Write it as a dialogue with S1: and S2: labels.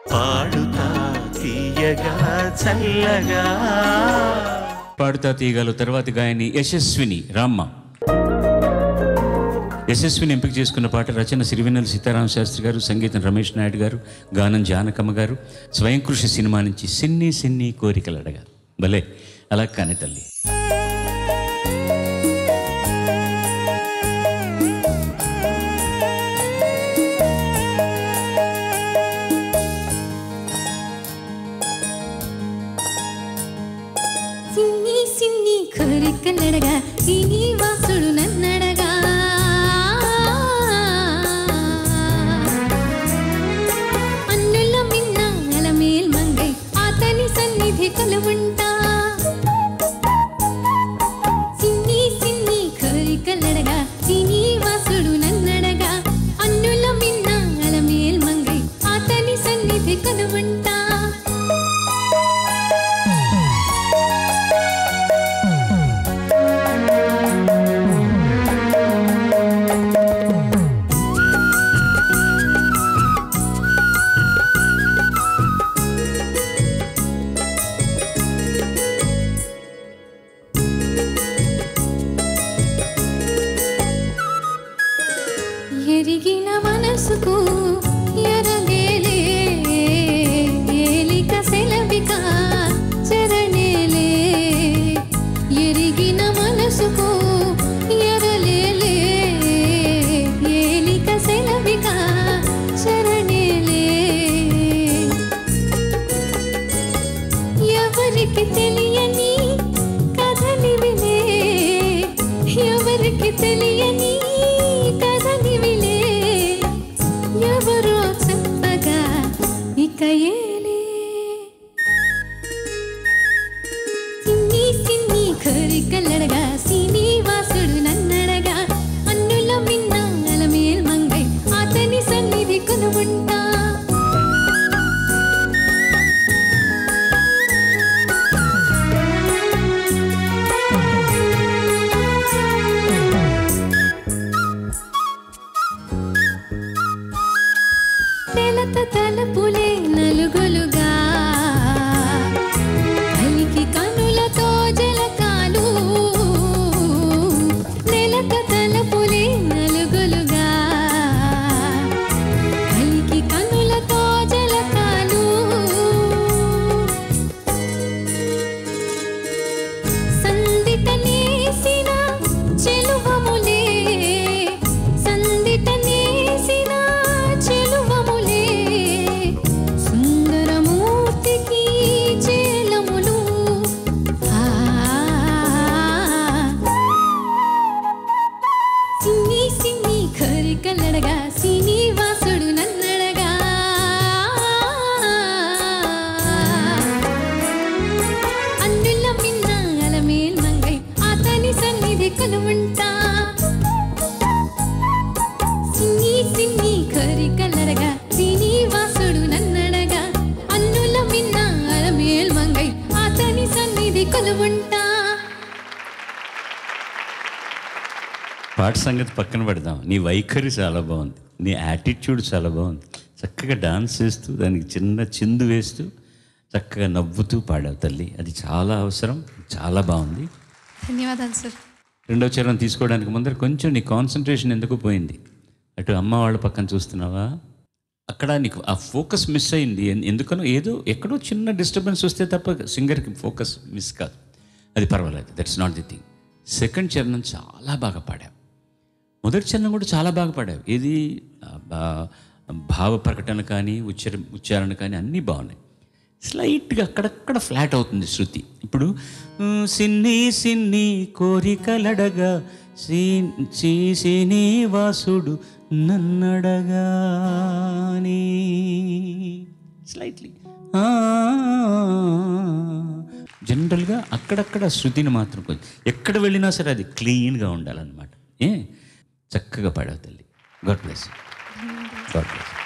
S1: పాడుతా తీయగా చల్లగా
S2: పాడుతా తీయగలు తర్వాతి గాయని యశస్విని రామ్మ యశస్విని ఎంపిక చేసుకున్న పాట రచన సిరివెన్నెల సీతారామ శాస్త్రి గారు సంగీతం రమేష్ నాయుడు గారు గానం జానకమ్మ గారు స్వయం కృషి సినిమా నుంచి సిన్ని సిన్ని కోరికలు అడగా భలే అలా కాని తల్లి
S3: సిన్ని సిన్ని కోరికలడగా శ్రీనివాసుడు నన్నడగా అన్నుల మిన్న అలమేల్ మంగై అతని సన్నిధి కొలువుంటా సిన్ని సిన్ని కోరికలడగా శ్రీనివాసుడు నన్నడగా అన్నుల మిన్న అలమేల్ మంగై అతని సన్నిధి కొలువుంటా ఎరిగిన మనసుకు ఎరగేలే ఏలిక సెలవిక చరణేలే ఎరిగిన మనసుకు ఎరలేలే ఏలిక సెలవిక చరణేలే ఎవరికి తెలియని కథలివిలే ఎవరికి తెలియని కథలివిలే ఎవరో చెప్పగా ఇక ఏలే సిన్ని సిన్ని కోరికలడగా శ్రీనివాసుడు నన్నడగా అన్నుల మిన్న అలమేల్ మంగై అతని సన్నిధి కొనువుంటా నెలత తలపులే నలుగులుగా కలికి కనులతో జలకాలు నెలత తలపులే నలుగులుగా కలికి కనులతో జలకాలు సందిట నేసిన చెలువములే సందిట నేసిన చెలువములే సుందరమూర్తికి చేలములు ఆ సిన్ని సిన్ని కోరికలడగా శ్రీనివాసుడు నన్నడగా అన్నుల మిన్న అలమేల్ మంగై అతని సన్నిధి కొలువుంటా సిన్ని సిన్ని కోరికలడగా శ్రీనివాసుడు నన్నడగా అన్నుల మిన్న అలమేల్ మంగై అతని సన్నిధి కొలువుంటా
S2: పాట సంగతి పక్కన పెడదాం నీ వైఖరి చాలా బాగుంది నీ యాటిట్యూడ్ చాలా బాగుంది చక్కగా డాన్స్ చేస్తూ దానికి చిన్న చిందు వేస్తూ చక్కగా నవ్వుతూ పాడావు తల్లి అది చాలా అవసరం చాలా బాగుంది
S3: ధన్యవాదాలు సార్
S2: రెండో చరణం తీసుకోవడానికి ముందర కొంచెం నీ కాన్సన్ట్రేషన్ ఎందుకు పోయింది అటు అమ్మ వాళ్ళ పక్కన చూస్తున్నావా అక్కడ నీకు ఆ ఫోకస్ మిస్ అయింది ఎన్- ఎందుకనో ఏదో ఎక్కడో చిన్న డిస్టర్బెన్స్ వస్తే తప్ప సింగర్కి ఫోకస్ మిస్ కాదు అది పర్వాలేదు that's not the thing second చరణం చాలా బాగా పాడావు మొదటి చరణం కూడా చాలా బాగా పాడావు ఇది ఆ, బా- భావ ప్రకటన కానీ ఉచ్చర ఉచ్చారణ కానీ అన్నీ బాగున్నాయి స్లైట్గా అక్కడక్కడ ఫ్లాట్ అవుతుంది శృతి ఇప్పుడు "ఉమ్, సిన్ని సిన్ని కోరికలడగా శ్రీ శ్రీ శ్రీనివాసుడు నన్నడగాని స్లైట్లీ జనరల్గా అక్కడక్కడ శృతిని మాత్రం కొంచెం ఎక్కడ వెళ్ళినా సరే అది క్లీన్గా ఉండాలన్నమాట ఏ చక్కగా పాడావు తల్లి గాడ్ బ్లెస్ గాడ్ బ్లెస్